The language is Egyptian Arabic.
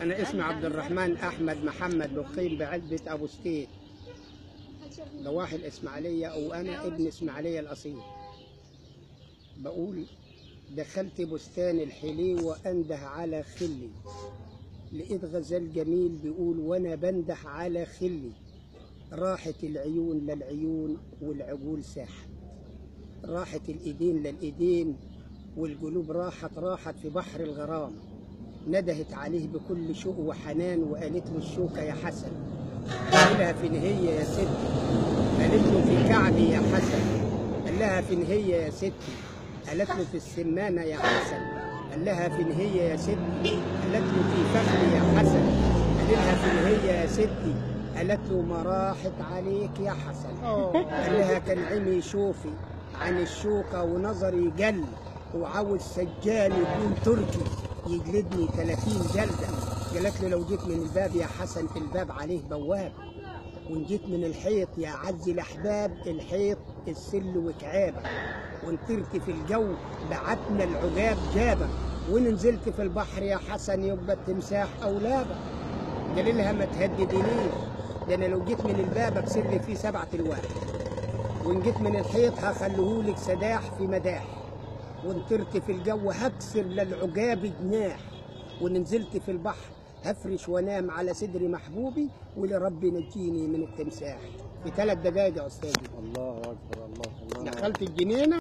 أنا اسمي عبد الرحمن أحمد محمد مقيم بعلبة أبو ستيت ضواحي الإسماعيلية وأنا ابن إسماعيلية الأصيل بقول دخلت بستان الحلي وأنده على خلي لقيت غزال جميل بيقول وأنا بنده على خلي راحت العيون للعيون والعقول ساحت راحت الإيدين للإيدين والقلوب راحت راحت في بحر الغرام ندهت عليه بكل شوق وحنان وقالت له الشوكة يا حسن قال لها فين هي يا ستي قالت له في كعبي يا حسن قال لها فين هي يا ستي قالت له في السمانة يا حسن قال لها فين هي يا ستي قالت له في فخري يا حسن قال لها فين هي يا ستي قالت له ما راحت عليك يا حسن قال لها كان عيني شوفي عن الشوكة ونظري جل وعاوز سجان يكون تركي يجلدني 30 جلدة قالت له لو جيت من الباب يا حسن في الباب عليه بواب وان جيت من الحيط يا عزي الاحباب الحيط السل وكعابه وان طرت في الجو بعتنا العجاب جابه وان نزلت في البحر يا حسن يبقى التمساح اولابه قال لها ما تهددنيش ده انا لو جيت من الباب اكسر لي فيه سبعة الواح وان جيت من الحيط هخليهولك سداح في مداح وان طرت في الجو هكسر للعجاب جناح وان نزلت في البحر هفرش وانام على صدر محبوبي ولرب نجيني من التمساح في ثلاث دقائق يا استاذي الله اكبر الله الله دخلت الجنينه